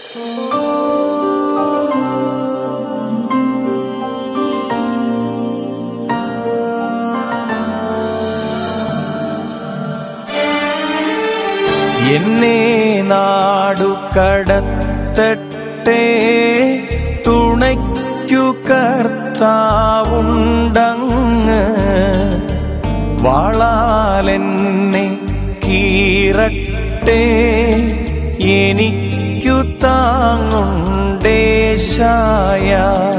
എന്നെ നാടു കടത്തട്ടെ തുണയ്ക്കു കർത്താവുണ്ടങ്ങ് വാളാലെന്നെ കീറട്ടെ എനിക്കു താങ്ങുണ്ടേശായ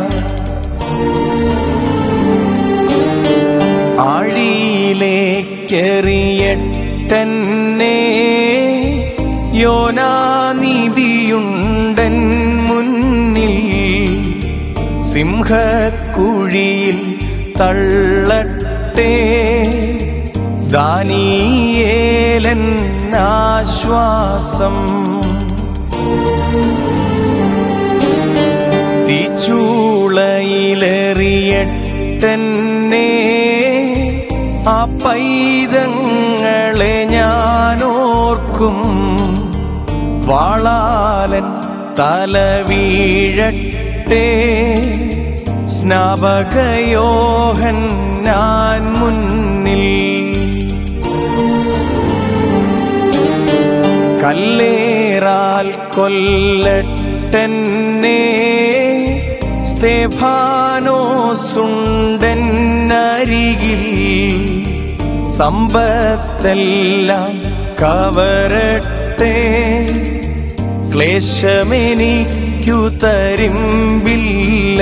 ആഴിയിലേക്കെറിയട്ടെന്നെ യോനാനിബിയുണ്ടൻ മുന്നിൽ സിംഹക്കുഴിയിൽ തള്ളട്ടെ ദാനിയേലൻ ആശ്വാസം തീച്ചൂളയിലെറിയട്ടെന്നെ ആ പൈതങ്ങളെ ഞാനോർക്കും വാളാലൻ തല വീഴട്ടെ സ്നാപകയോഹൻ ഞാൻ മുന്നിൽ കല്ലേറാൽ കൊല്ലട്ടെന്നെ സ്തേഫാനോസുണ്ടരികിൽ സമ്പത്തെല്ലാം കവരട്ടെ ക്ലേശമെനിക്കു തരിമ്പില്ല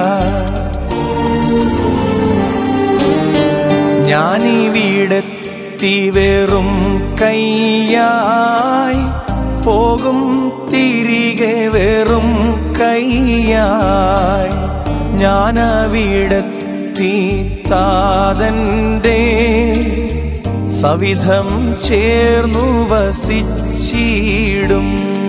ഞാനിവിടെത്തി വെറും കയ്യായി പോകും തിരികെ വെറും കയ്യായി ഞാനവിടെത്തി താതന്റെ സവിധം ചേർന്നു വസിച്ചിടും